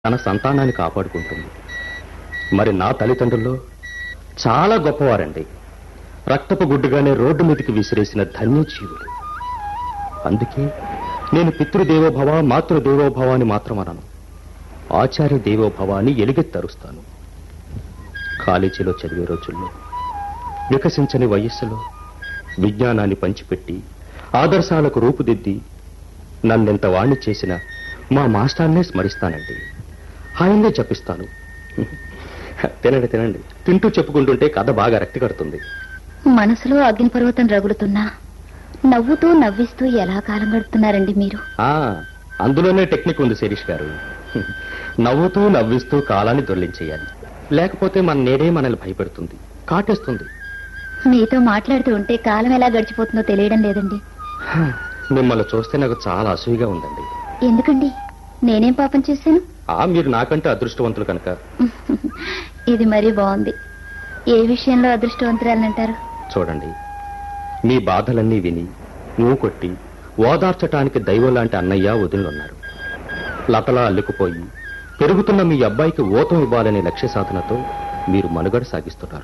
తన సంతానాన్ని కాపాడుకుంటుంది మరి నా తల్లిదండ్రుల్లో చాలా గొప్పవారండి రక్తపు గుడ్డుగానే రోడ్డు మీదకి విసిరేసిన ధన్యజీవులు అందుకే నేను పితృదేవోభవ మాతృదేవోభవ అని మాత్రం అనను ఆచార్య దేవోభవ అని ఎలుగెత్తరుస్తాను కాలేజీలో చదివే రోజుల్లో వికసించని వయస్సులో విజ్ఞానాన్ని పంచిపెట్టి ఆదర్శాలకు రూపుదిద్ది నన్నెంత వాణ్ణి చేసిన మా మాస్టర్నే స్మరిస్తానండి హాయంగా చెప్పిస్తాను తినండి తినండి తింటూ చెప్పుకుంటుంటే కథ బాగా రక్తి కడుతుంది మనసులో అగ్నిపర్వతం రగులుతున్నా నవ్వుతూ నవ్విస్తూ ఎలా కాలం గడుపుతున్నారండి మీరు ఆ అందులోనే టెక్నిక్ ఉంది శిరీష్ గారు నవ్వుతూ నవ్విస్తూ కాలాన్ని దొర్లించేయాలి లేకపోతే మన నేడే మనల్ని భయపెడుతుంది కాటేస్తుంది మీతో మాట్లాడుతూ ఉంటే కాలం ఎలా గడిచిపోతుందో తెలియడం లేదండి మిమ్మల్ని చూస్తే నాకు చాలా అసూయగా ఉందండి ఎందుకండి నేనేం పాపం చేశాను ఆ మీరు నాకంటే అదృష్టవంతులు కనుక ఇది మరీ బాగుంది ఏ విషయంలో అదృష్టవంతురాలంటారు చూడండి మీ బాధలన్నీ విని నువ్వు కొట్టి ఓదార్చటానికి దైవం లాంటి అన్నయ్య వదిలినున్నారు లతలా అల్లుకుపోయి పెరుగుతున్న మీ అబ్బాయికి ఊతం ఇవ్వాలనే లక్ష్య సాధనతో మీరు మనుగడ సాగిస్తున్నారు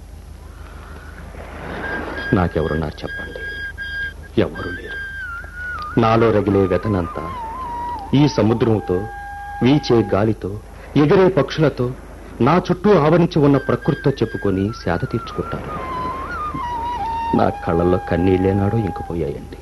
నాకెవరున్నారు చెప్పండి ఎవరు లేరు నాలో రగిలే వ్యతనంతా ఈ సముద్రంతో వీచే గాలితో ఎగిరే పక్షులతో నా చుట్టూ ఆవరించి ఉన్న ప్రకృతితో చెప్పుకొని సేద తీర్చుకుంటాను నా కళ్ళల్లో కన్నీళ్ళేనాడో ఇంకిపోయాయండి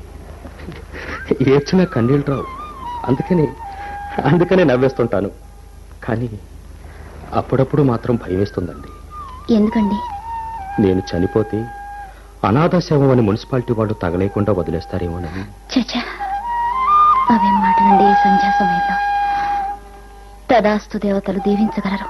ఏడ్చిన కన్నీళ్ళు రావు అందుకని అందుకనే నవ్వేస్తుంటాను కానీ అప్పుడప్పుడు మాత్రం భయం వేస్తుందండి ఎందుకండి నేను చనిపోతే అనాథ శవం అని మున్సిపాలిటీ వాళ్ళు తగలేకుండా వదిలేస్తారేమోనని చచా అవేం మాటలండి ఈ సంధ్యా సమయంలో తదాస్తు దేవతలు దీవించగలరు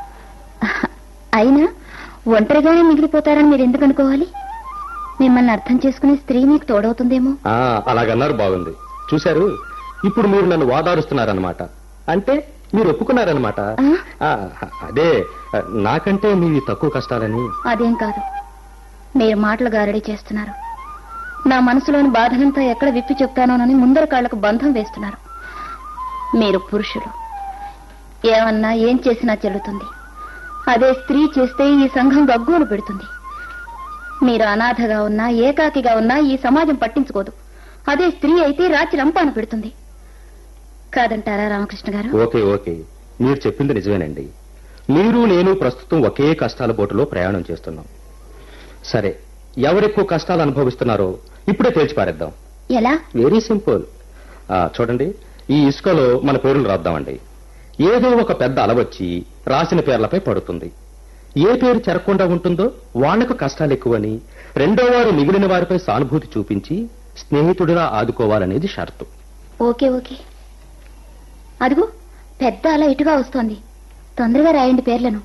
అయినా ఒంటరిగానే మిగిలిపోతారని మీరు ఎందుకు అనుకోవాలి మిమ్మల్ని అర్థం చేసుకునే స్త్రీ మీకు తోడవుతుందేమో ఆ, అలాగన్నారు బాగుంది చూశారు ఇప్పుడు మీరు నన్ను వాదారుస్తున్నారనమాట అంటే మీరు ఒప్పుకున్నారనమాట ఆ? ఆ, అదే నాకంటే మీవి తక్కువ కష్టాలని అదేం కాదు మీరు మాటలు గారడీ చేస్తున్నారు నా మనసులోని బాధనంతా ఎక్కడ విప్పి చెప్తానోనని ముందర కాళ్లకు బంధం వేస్తున్నారు మీరు పురుషులు ఏమన్నా ఏం చేసినా చెల్లుతుంది అదే స్త్రీ చేస్తే ఈ సంఘం గగ్గోలు పెడుతుంది మీరు అనాథగా ఉన్నా ఏకాకిగా ఉన్నా ఈ సమాజం పట్టించుకోదు అదే స్త్రీ అయితే రాత్రి రంపాన పెడుతుంది కాదంటారా రామకృష్ణ గారు ఓకే ఓకే మీరు చెప్పింది నిజమేనండి మీరు నేను ప్రస్తుతం ఒకే కష్టాల బోటులో ప్రయాణం చేస్తున్నాం సరే ఎవరెక్కువ కష్టాలు అనుభవిస్తున్నారో ఇప్పుడే తేల్చి పారేద్దాం ఎలా వెరీ సింపుల్ ఆ, చూడండి ఈ ఇసుకలో మన పేర్లు రాద్దామండి ఏదో ఒక పెద్ద అలవచ్చి రాసిన పేర్లపై పడుతుంది ఏ పేరు చెరకుండా ఉంటుందో వాళ్లకు కష్టాలు ఎక్కువని రెండో వారు మిగిలిన వారిపై సానుభూతి చూపించి స్నేహితుడిగా ఆదుకోవాలనేది షరతు ఓకే ఓకే అదిగో పెద్ద అలా ఇటుగా వస్తోంది తొందరగా రాయండి పేర్లను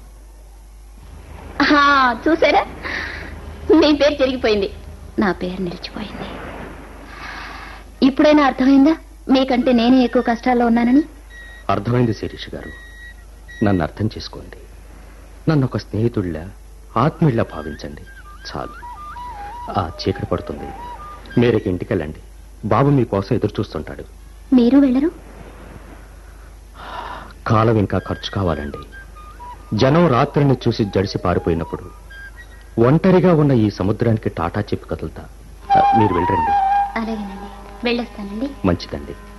ఆహా, చూసారా మీ పేరు తిరిగిపోయింది నా పేరు నిలిచిపోయింది ఇప్పుడైనా అర్థమైందా మీకంటే నేనే ఎక్కువ కష్టాల్లో ఉన్నానని అర్థమైంది శిరీష్ గారు నన్ను అర్థం చేసుకోండి నన్ను ఒక స్నేహితుడిలా ఆత్మీయుల్లా భావించండి చాలు ఆ చీకటి పడుతుంది మీరికి ఇంటికి వెళ్ళండి బాబు మీకోసం ఎదురు చూస్తుంటాడు మీరు వెళ్ళరు కాలం ఇంకా ఖర్చు కావాలండి జనం రాత్రిని చూసి జడిసి పారిపోయినప్పుడు ఒంటరిగా ఉన్న ఈ సముద్రానికి టాటా చెప్పి కదులుతా ఆ, మీరు వెళ్ళండి అలాగేనండి వెళ్ళొస్తానండి మంచిదండి